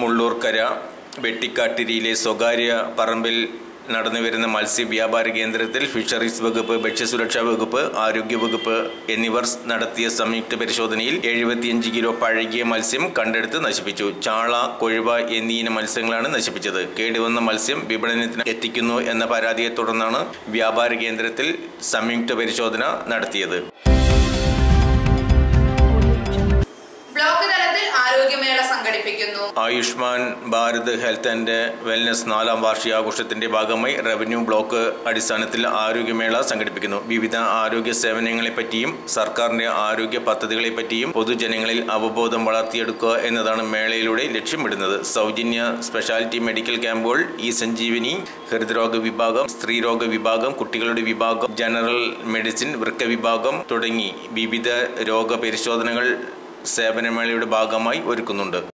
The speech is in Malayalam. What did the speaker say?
മുള്ളൂർക്കര വെട്ടിക്കാട്ടിരിയിലെ സ്വകാര്യ പറമ്പിൽ നടന്നുവരുന്ന മത്സ്യ വ്യാപാര കേന്ദ്രത്തിൽ ഫിഷറീസ് വകുപ്പ് ഭക്ഷ്യസുരക്ഷാ വകുപ്പ് ആരോഗ്യ വകുപ്പ് എന്നിവർ നടത്തിയ സംയുക്ത പരിശോധനയിൽ എഴുപത്തിയഞ്ച് കിലോ പഴകിയ മത്സ്യം കണ്ടെടുത്ത് നശിപ്പിച്ചു ചാള കൊഴുവ എന്നീ ഇനം മത്സ്യങ്ങളാണ് നശിപ്പിച്ചത് കേടുവന്ന മത്സ്യം വിപണനത്തിന് എത്തിക്കുന്നു എന്ന പരാതിയെ തുടർന്നാണ് വ്യാപാര കേന്ദ്രത്തിൽ സംയുക്ത പരിശോധന നടത്തിയത് ബ്ലോക്ക് തലത്തിൽ ആരോഗ്യമേള സംഘടിപ്പിക്കുന്നു Ayushman Bharat health and wellness നാലാം വാർഷികാഘോഷത്തിന്റെ ഭാഗമായി റവന്യൂ ബ്ലോക്ക് അടിസ്ഥാനത്തിൽ ആരോഗ്യമേള സംഘടിപ്പിക്കുന്നു വിവിധ ആരോഗ്യ സേവനങ്ങളെപ്പറ്റിയും സർക്കാരിന്റെ ആരോഗ്യ പദ്ധതികളെപ്പറ്റിയും പൊതുജനങ്ങളിൽ അവബോധം വളർത്തിയെടുക്കുക എന്നതാണ് മേളയിലൂടെ ലക്ഷ്യമിടുന്നത് സൗജന്യ സ്പെഷ്യാലിറ്റി മെഡിക്കൽ ക്യാമ്പുകൾ ഇ സഞ്ജീവനി ഹൃദ്രോഗ വിഭാഗം സ്ത്രീരോഗ വിഭാഗം കുട്ടികളുടെ വിഭാഗം ജനറൽ മെഡിസിൻ വൃക്ക വിഭാഗം തുടങ്ങി വിവിധ രോഗ പരിശോധനകൾ സേവനമേളയുടെ ഭാഗമായി ഒരുക്കുന്നുണ്ട്